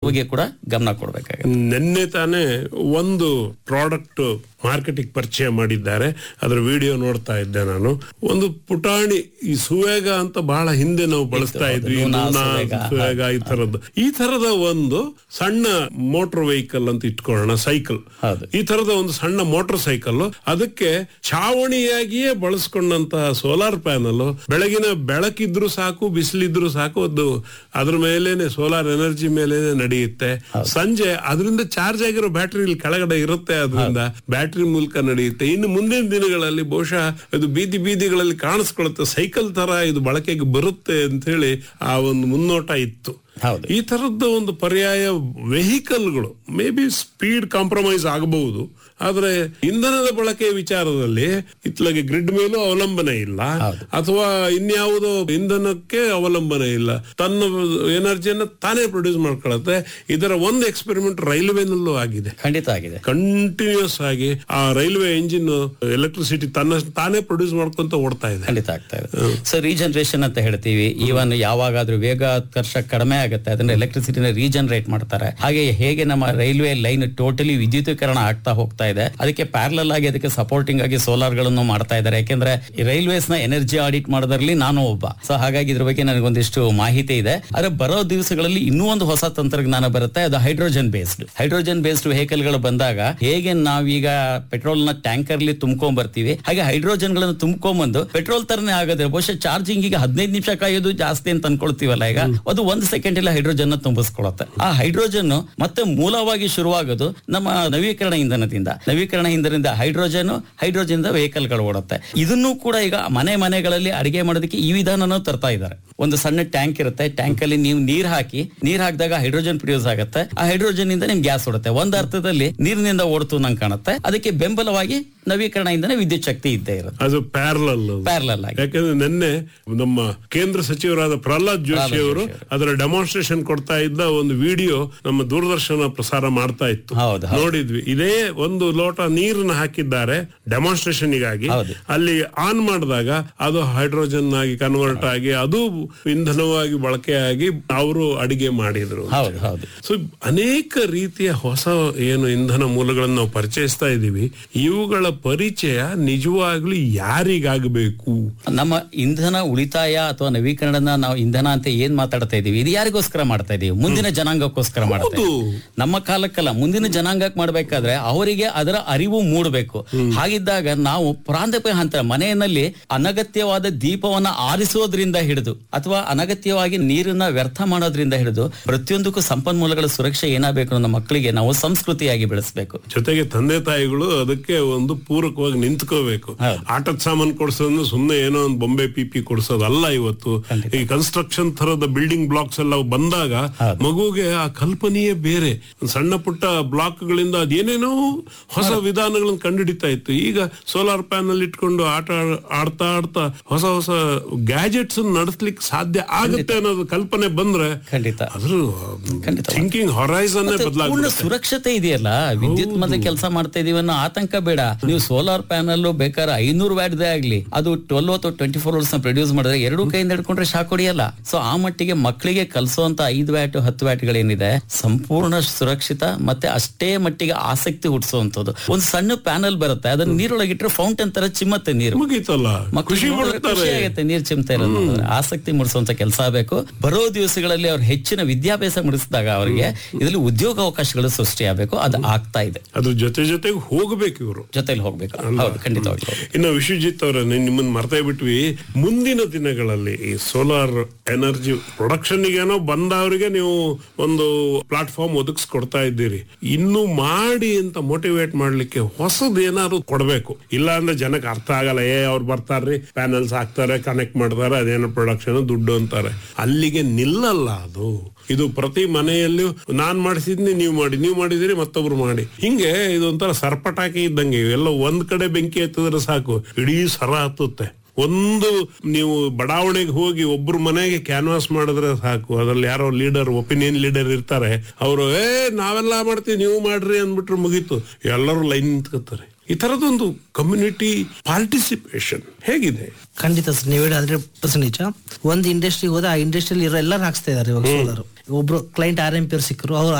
ಬಗ್ಗೆ ಕೂಡ ಗಮನ ಕೊಡ್ಬೇಕಾಗುತ್ತೆ ನಿನ್ನೆ ತಾನೇ ಒಂದು ಪ್ರಾಡಕ್ಟ್ ಮಾರ್ಕೆಟಿಂಗ್ ಪರಿಚಯ ಮಾಡಿದ್ದಾರೆ ಅದರ ವಿಡಿಯೋ ನೋಡ್ತಾ ಇದ್ದೆ ನಾನು ಒಂದು ಪುಟಾಣಿ ಈ ಸುವೇಗ ಅಂತ ಬಹಳ ಹಿಂದೆ ನಾವು ಬಳಸ್ತಾ ಇದ್ವಿ ನೂನಾ, ನೂನಾ, ಸುವೇಗ. ಸುವೇಗ ಈ ತರದ್ದು ಈ ತರದ ಒಂದು ಸಣ್ಣ ಮೋಟರ್ ವೆಹಿಕಲ್ ಅಂತ ಇಟ್ಕೊಳ್ಳೋಣ ಸೈಕಲ್ ಹೌದು. ಈ ತರದ ಒಂದು ಸಣ್ಣ ಮೋಟರ್ ಸೈಕಲ್ ಅದಕ್ಕೆ ಛಾವಣಿಯಾಗಿಯೇ ಬಳಸ್ಕೊಂಡಂತಹ ಸೋಲಾರ್ ಪ್ಯಾನಲ್ ಬೆಳಗಿನ ಬೆಳಕಿದ್ರು ಸಾಕು ಬಿಸಿಲಿದ್ರು ಸಾಕು ಅದು ಅದ್ರ ಮೇಲೇನೆ ಸೋಲಾರ್ ಎನರ್ಜಿ ಮೇಲೇನೆ ನಡೆಯುತ್ತೆ ಸಂಜೆ ಅದರಿಂದ ಚಾರ್ಜ್ ಆಗಿರೋ ಬ್ಯಾಟ್ರಿ ಇಲ್ಲಿ ಕೆಳಗಡೆ ಇರುತ್ತೆ ಅದರಿಂದ ಬ್ಯಾಟ್ರಿ ಮೂಲಕ ನಡೆಯುತ್ತೆ ಇನ್ನು ಮುಂದಿನ ದಿನಗಳಲ್ಲಿ ಬಹುಶಃ ಇದು ಬೀದಿ ಬೀದಿಗಳಲ್ಲಿ ಕಾಣಿಸ್ಕೊಳ್ಳುತ್ತೆ ಸೈಕಲ್ ತರ ಇದು ಬಳಕೆಗೆ ಬರುತ್ತೆ ಅಂತ ಹೇಳಿ ಆ ಒಂದು ಮುನ್ನೋಟ ಇತ್ತು ಹೌದು ಈ ತರದ್ದು ಒಂದು ಪರ್ಯಾಯ ವೆಹಿಕಲ್ಗಳು ಮೇ ಬಿ ಸ್ಪೀಡ್ ಕಾಂಪ್ರಮೈಸ್ ಆಗಬಹುದು ಆದ್ರೆ ಇಂಧನದ ಬಳಕೆ ವಿಚಾರದಲ್ಲಿ ಇತ್ಲಾಗೆ ಗ್ರಿಡ್ ಮೇಲೂ ಅವಲಂಬನೆ ಇಲ್ಲ ಅಥವಾ ಇನ್ಯಾವುದೋ ಇಂಧನಕ್ಕೆ ಅವಲಂಬನೆ ಇಲ್ಲ ತನ್ನ ಎನರ್ಜಿಯನ್ನ ತಾನೇ ಪ್ರೊಡ್ಯೂಸ್ ಮಾಡ್ಕೊಳತ್ತೆ ಇದರ ಒಂದು ಎಕ್ಸ್ಪೆರಿಮೆಂಟ್ ರೈಲ್ವೆನಲ್ಲೂ ಆಗಿದೆ ಖಂಡಿತ ಆಗಿದೆ ಕಂಟಿನ್ಯೂಸ್ ಆಗಿ ಆ ರೈಲ್ವೆ ಇಂಜಿನ್ ಎಲೆಕ್ಟ್ರಿಸಿಟಿ ತನ್ನ ತಾನೇ ಪ್ರೊಡ್ಯೂಸ್ ಮಾಡ್ಕೊಂತ ಓಡ್ತಾ ಇದೆ ಖಂಡಿತ ಆಗ್ತಾ ಇದೆ ಸೊ ರೀಜನರೇಷನ್ ಅಂತ ಹೇಳ್ತೀವಿ ಈವನ್ ಯಾವಾಗಾದ್ರೂ ವೇಗೋತ್ಕರ್ಷ ಕಡಿಮೆ ಆಗುತ್ತೆ ಅದನ್ನ ಎಲೆಕ್ಟ್ರಿಸಿಟಿನ ರೀಜನರೇಟ್ ಮಾಡ್ತಾರೆ ಹಾಗೆ ಹೇಗೆ ನಮ್ಮ ರೈಲ್ವೆ ಲೈನ್ ಟೋಟಲಿ ವಿದ್ಯುತೀಕರಣ ಆಗ್ತಾ ಹೋಗ್ತಾ ಇದೆ ಅದಕ್ಕೆ ಪ್ಯಾರಲಲ್ ಆಗಿ ಅದಕ್ಕೆ ಸಪೋರ್ಟಿಂಗ್ ಆಗಿ ಸೋಲಾರ್ ಗಳನ್ನು ಮಾಡ್ತಾ ಇದ್ದಾರೆ ಯಾಕೆಂದ್ರೆ ರೈಲ್ವೇಸ್ ನ ಎನರ್ಜಿ ಆಡಿಟ್ ಮಾಡೋದ್ರಲ್ಲಿ ನಾನು ಒಬ್ಬ ಸೊ ಹಾಗಾಗಿ ಇದ್ರ ಬಗ್ಗೆ ನನಗೊಂದಿಷ್ಟು ಮಾಹಿತಿ ಇದೆ ಆದ್ರೆ ಬರೋ ದಿವಸಗಳಲ್ಲಿ ಇನ್ನೂ ಒಂದು ಹೊಸ ತಂತ್ರಜ್ಞಾನ ಬರುತ್ತೆ ಅದು hydrogen based hydrogen based vehicle ಗಳು ಬಂದಾಗ ಹೇಗೆ ನಾವೀಗ ಪೆಟ್ರೋಲ್ ನ ಟ್ಯಾಂಕರ್ ಅಲ್ಲಿ ತುಂಬ್ಕೊಂಡ್ ಬರ್ತೀವಿ ಹಾಗೆ ಹೈಡ್ರೋಜನ್ ಗಳನ್ನು ತುಂಬ್ಕೊಂಡ್ಬಂದು ಪೆಟ್ರೋಲ್ ತರನೇ ಆಗೋದ್ರೆ ಬಹುಶಃ ಚಾರ್ಜಿಂಗ್ ಈಗ ಹದಿನೈದು ನಿಮಿಷ ಕಾಯೋದು ಜಾಸ್ತಿ ಅಂತ ಅನ್ಕೊಳ್ತೀವಲ್ಲ ಈಗ ಅದು ಒಂದು ಸೆಕೆಂಡ್ ಇಲ್ಲ ಹೈಡ್ರೋಜನ್ ತುಂಬಿಸ್ಕೊಳತ್ತೆ ಆ ಹೈಡ್ರೋಜನ್ ಮತ್ತೆ ಮೂಲವಾಗಿ ಶುರುವಾಗೋದು ನಮ್ಮ ನವೀಕರಣ ಇಂಧನದಿಂದ ನವೀಕರಣ ಇಂಧನದಿಂದ ಹೈಡ್ರೋಜನ್ ಹೈಡ್ರೋಜನ್ ವೆಹಿಕಲ್ ಗಳು ಓಡುತ್ತೆ ಇದನ್ನು ಕೂಡ ಈಗ ಮನೆ ಮನೆಗಳಲ್ಲಿ ಅಡಿಗೆ ಮಾಡೋದಕ್ಕೆ ಈ ವಿಧಾನನೂ ತರ್ತಾ ಇದ್ದಾರೆ ಒಂದು ಸಣ್ಣ ಟ್ಯಾಂಕ್ ಇರುತ್ತೆ ಟ್ಯಾಂಕ್ ಅಲ್ಲಿ ನೀವು ನೀರ್ ಹಾಕಿ ನೀರ್ ಹಾಕಿದಾಗ ಹೈಡ್ರೋಜನ್ ಪ್ರೊಡ್ಯೂಸ್ ಆಗುತ್ತೆ ಆ ಹೈಡ್ರೋಜನ್ ಇಂದ ನಿಮ್ಗೆ ಗ್ಯಾಸ್ ಓಡುತ್ತೆ ಒಂದ್ ಅರ್ಥದಲ್ಲಿ ನೀರಿನಿಂದ ಓಡ್ತು ನಂಗೆ ಕಾಣುತ್ತೆ ಅದಕ್ಕೆ ಬೆಂಬಲವಾಗಿ ನವೀಕರಣ ಇಂಧನ ವಿದ್ಯುತ್ ಶಕ್ತಿ ಇದ್ದೇ ಇರುತ್ತೆ ಅದು ಪ್ಯಾರಲಲ್ ಪ್ಯಾರಲಲ್ ಆಗಿ ಯಾಕಂದ್ರೆ ನಿನ್ನೆ ನಮ್ಮ ಕೇಂದ್ರ ಸಚಿವರಾದ ಪ್ರಹ್ಲಾದ್ ಜೋಶಿ ಅವರು ಅದರ ಡೆಮಾನ್ಸ್ಟ್ರೇಷನ್ ಕೊಡ್ತಾ ಇದ್ದ ಒಂದು ವಿಡಿಯೋ ನಮ್ಮ ದೂರದರ್ಶನ ಪ್ರಸಾರ ಮಾಡ್ತಾ ಇತ್ತು ಹೌದು, ನೋಡಿದ್ವಿ ಇದೇ ಒಂದು ಲೋಟ ನೀರನ್ನ ಹಾಕಿದ್ದಾರೆ ಡೆಮಾನ್ಸ್ಟ್ರೇಷನ್ ಗಾಗಿ ಹೌದು. ಅಲ್ಲಿ ಆನ್ ಮಾಡಿದಾಗ ಅದು ಹೈಡ್ರೋಜನ್ ಆಗಿ ಕನ್ವರ್ಟ್ ಆಗಿ ಅದು ಇಂಧನವಾಗಿ ಬಳಕೆಯಾಗಿ ಅವರು ಅಡಿಗೆ ಮಾಡಿದ್ರು ಹೌದು ಹೌದು ಸೊ ಅನೇಕ ರೀತಿಯ ಹೊಸ ಏನು ಇಂಧನ ಮೂಲಗಳನ್ನು ನಾವು ಪರಿಚಯಿಸ್ತಾ ಇದ್ದೀವಿ ಇವುಗಳ ಪರಿಚಯ ನಿಜವಾಗ್ಲೂ ಯಾರಿಗಾಗಬೇಕು ನಮ್ಮ ಇಂಧನ ಉಳಿತಾಯ ಅಥವಾ ನವೀಕರಣನ ನಾವು ಇಂಧನ ಅಂತ ಏನ್ ಮಾತಾಡ್ತಾ ಇದೀವಿ ಇದು ಯಾರಿಗೋಸ್ಕರ ಮಾಡ್ತಾ ಇದೀವಿ ಮುಂದಿನ ಜನಾಂಗಕ್ಕೋಸ್ಕರ ಮಾಡ್ತಾ ಹೌದು. ಇದೀವಿ ನಮ್ಮ ಕಾಲಕ್ಕಲ್ಲ ಮುಂದಿನ ಜನಾಂಗಕ್ಕೆ ಮಾಡ್ಬೇಕಾದ್ರೆ ಅವರಿಗೆ ಅದರ ಅರಿವು ಮೂಡಬೇಕು ಹಾಗಿದ್ದಾಗ ನಾವು ಪ್ರಾಂತಪ ಹಂತ ಮನೆಯಲ್ಲಿ ಅನಗತ್ಯವಾದ ದೀಪವನ್ನ ಆರಿಸೋದ್ರಿಂದ ಹಿಡಿದು ಅಥವಾ ಅನಗತ್ಯವಾಗಿ ನೀರನ್ನ ವ್ಯರ್ಥ ಮಾಡೋದ್ರಿಂದ ಹಿಡಿದು ಪ್ರತಿಯೊಂದಕ್ಕೂ ಸಂಪನ್ಮೂಲಗಳ ಸುರಕ್ಷೆ ಏನಾಗಬೇಕು ನಮ್ಮ ಮಕ್ಕಳಿಗೆ ನಾವು ಸಂಸ್ಕೃತಿಯಾಗಿ ಬೆಳೆಸಬೇಕು ಜೊತೆಗೆ ತಂದೆ ತಾಯಿಗಳು ಅದಕ್ಕೆ ಒಂದು ಪೂರಕವಾಗಿ ನಿಂತ್ಕೋಬೇಕು ಹೌದು. ಆಟದ ಸಾಮಾನು ಕೊಡ್ಸೋದು ಸುಮ್ಮನೆ ಏನೋ ಒಂದು ಬೊಂಬೆ ಪಿಪಿ ಕೊಡ್ಸೋದಲ್ಲ ಇವತ್ತು ಈ ಕನ್ಸ್ಟ್ರಕ್ಷನ್ ತರದ ಬಿಲ್ಡಿಂಗ್ ಬ್ಲಾಕ್ಸ್ ಎಲ್ಲ ಬಂದಾಗ ಮಗುಗೆ ಆ ಕಲ್ಪನೆಯೇ ಬೇರೆ ಒಂದ್ ಸಣ್ಣ ಪುಟ್ಟ ಬ್ಲಾಕ್ ಗಳಿಂದ ಅದೇನೇನೋ ಹೊಸ ವಿಧಾನಗಳನ್ನು ಕಂಡುಹಿಡಿತಾ ಇತ್ತು ಈಗ ಸೋಲಾರ್ ಪ್ಯಾನಲ್ ಇಟ್ಕೊಂಡು ಆಟ ಆಡ್- ಆಡ್ತಾ ಆಡ್ತಾ ಹೊಸ ಹೊಸ ಗ್ಯಾಜೆಟ್ಸ್ ನಡೆಸ್ಲಿಕ್ಕೆ ಸಾಧ್ಯ ಆಗುತ್ತೆ ಅನ್ನೋದು ಕಲ್ಪನೆ ಬಂದ್ರೆ ಖಂಡಿತ ಅದ್ರ ಖಂಡಿತ. ಥಿಂಕಿಂಗ್ ಹೊರೈಸನ್ ಮತ್ತೆ ಪೂರ್ಣ ಬದಲಾಗ್ಬಿಡುತ್ತೆ ಸುರಕ್ಷತೆ ಇದೆಯಲ್ಲ ವಿದ್ಯುತ್ ಮತ್ತೆ ಕೆಲಸ ಮಾಡ್ತಾ ಇದೀವಿ ಅನ್ನೋ ಆತಂಕ ಬೇಡ ನೀವು ಸೋಲಾರ್ ಪ್ಯಾನಲ್ ಬೇಕಾದ್ರೆ ಐನೂರು ವ್ಯಾಟ್ದೇ ಆಗ್ಲಿ ಅದು ಟ್ವೆಲ್ ಅಥವಾ ಟ್ವೆಂಟಿ ಫೋರ್ ಅವರ್ಸ್ ನ ಪ್ರೊಡ್ಯೂಸ್ ಮಾಡಿದ್ರೆ ಎರಡು ಕೈಯಿಂದ ಹಿಡ್ಕೊಂಡ್ರೆ ಶಾಕ್ ಹೊಡಿಯಲ್ಲ ಸೊ ಆ ಮಟ್ಟಿಗೆ ಮಕ್ಕಳಿಗೆ ಕಲಿಸುವಂತ ಐದು ವ್ಯಾಟ್ ಹತ್ತು ವ್ಯಾಟ್ ಗಳೇನಿದೆ ಸಂಪೂರ್ಣ ಸುರಕ್ಷಿತ ಮತ್ತೆ ಅಷ್ಟೇ ಮಟ್ಟಿಗೆ ಆಸಕ್ತಿ ಹುಟ್ಟಿಸುವಂತದ್ದು ಒಂದು ಸಣ್ಣ ಪ್ಯಾನಲ್ ಬರುತ್ತೆ ಅದನ್ನ ನೀರೊಳಗಿಟ್ರೆ ಫೌಂಟೇನ್ ತರ ಚಿಮ್ಮತ್ತೆ ನೀರು ಮುಗೀತಲ್ಲ ಮಕ್ಕಳು ಖುಷಿ ನೋಡಿದ್ರೆ ಪಡ್ತಾರೆ ಖುಷಿ ಆಗುತ್ತೆ ನೀರ್ ಚಿಮ್ತಾ ಇರೋದು ನೋಡಿದ್ರೆ. ಆಸಕ್ತಿ ಮೂಡಿಸುವಂತ ಕೆಲಸ ಬೇಕು ಬರೋ ದಿವಸಗಳಲ್ಲಿ ಅವ್ರು ಹೆಚ್ಚಿನ ವಿದ್ಯಾಭ್ಯಾಸ ಮುಡಿಸಿದಾಗ ಅವರಿಗೆ ಇದರಲ್ಲಿ ಉದ್ಯೋಗ ಅವಕಾಶಗಳು ಸೃಷ್ಟಿಯಾಗಬೇಕು ಅದು ಆಗ್ತಾ ಇದೆ ಅದ್ರ ಜೊತೆ ಜೊತೆಗೆ ಹೋಗ್ಬೇಕು ಇವರು ಜೊತೆಲಿ ಹೋಗ್ಬೇಕು ಹೌದು ಖಂಡಿತವಾಗಿ ಹೋಗ್ಬೇಕು. ಇನ್ನು ವಿಶ್ವಜಿತ್ ಅವರ ನಿಮ್ಮನ್ನ ಮರ್ತೇ ಬಿಟ್ವಿ ಮುಂದಿನ ದಿನಗಳಲ್ಲಿ ಈ ಸೋಲಾರ್ ಎನರ್ಜಿ ಪ್ರೊಡಕ್ಷನ್ ಏನೋ ಬಂದವರಿಗೆ ನೀವು ಒಂದು ಪ್ಲಾಟ್ಫಾರ್ಮ್ ಒದಗಿಸ್ಕೊಡ್ತಾ ಇದ್ದೀರಿ ಇನ್ನು ಮಾಡಿ ಅಂತ ಮೋಟಿವೇಟ್ ಮಾಡ್ಲಿಕ್ಕೆ ಹೊಸದ್ ಏನಾದ್ರು ಕೊಡ್ಬೇಕು ಇಲ್ಲ ಅಂದ್ರೆ ಜನಕ್ಕೆ ಅರ್ಥ ಆಗಲ್ಲ ಏ ಅವ್ರು ಬರ್ತಾರ್ರಿ ಪ್ಯಾನಲ್ಸ್ ಹಾಕ್ತಾರೆ ಕನೆಕ್ಟ್ ಮಾಡ್ತಾರೆ ಅದೇನೋ ಪ್ರೊಡಕ್ಷನ್ ದುಡ್ಡು ಅಂತಾರೆ ಅಲ್ಲಿಗೆ ನಿಲ್ಲಲ್ಲ ಅದು ಇದು ಪ್ರತಿ ಮನೆಯಲ್ಲೂ ನಾನ್ ಮಾಡಿಸಿದ್ನಿ ನೀವು ಮಾಡಿ ನೀವು ಮಾಡಿದಿರಿ ಮತ್ತೊಬ್ರು ಮಾಡಿ ಹಿಂಗೆ ಇದೊಂಥರ ಸರ್ಪಟಾಕಿ ಇದ್ದಂಗೆ ಎಲ್ಲ ಒಂದ್ ಕಡೆ ಬೆಂಕಿ ಹತ್ತಿದ್ರೆ ಸಾಕು ಇಡೀ ಸರ ಹತ್ತುತ್ತೆ ಒಂದು ನೀವು ಬಡಾವಣೆಗೆ ಹೋಗಿ ಒಬ್ರು ಮನೆಗೆ ಕ್ಯಾನ್ವಾಸ್ ಮಾಡಿದ್ರೆ ಸಾಕು ಅದ್ರಲ್ಲಿ ಯಾರೋ ಲೀಡರ್ ಒಪಿನಿಯನ್ ಲೀಡರ್ ಇರ್ತಾರೆ ಅವರು ಏ ನಾವೆಲ್ಲ ಮಾಡ್ತೀವಿ ನೀವು ಮಾಡ್ರಿ ಅಂದ್ಬಿಟ್ರೆ ಮುಗೀತು ಎಲ್ಲರೂ ಲೈನ್ ನಿಂತ್ಕೋತಾರೆ ಈ ತರದೊಂದು ಕಮ್ಯುನಿಟಿ ಪಾರ್ಟಿಸಿಪೇಷನ್ ಹೇಗಿದೆ ಖಂಡಿತ ಸರ್ ನೀವು ಹೇಳಿ ಹಂಡ್ರೆಡ್ ಪರ್ಸೆಂಟ್ ನಿಜ ಒಂದು ಇಂಡಸ್ಟ್ರಿಗೆ ಹೋದ ಆ ಇಂಡಸ್ಟ್ರಿಯಲ್ಲಿ ಇರೋ ಎಲ್ಲರೂ ಹಾಕ್ಸ್ತಾ ಇದಾರೆ ಇವಾಗ ಸೋಲಾರ್ ಒಬ್ರು ಕ್ಲೈಂಟ್ ಆರ್ ಎಂ ಪಿ ಅವ್ರು ಸಿಕ್ಕರು ಅವ್ರು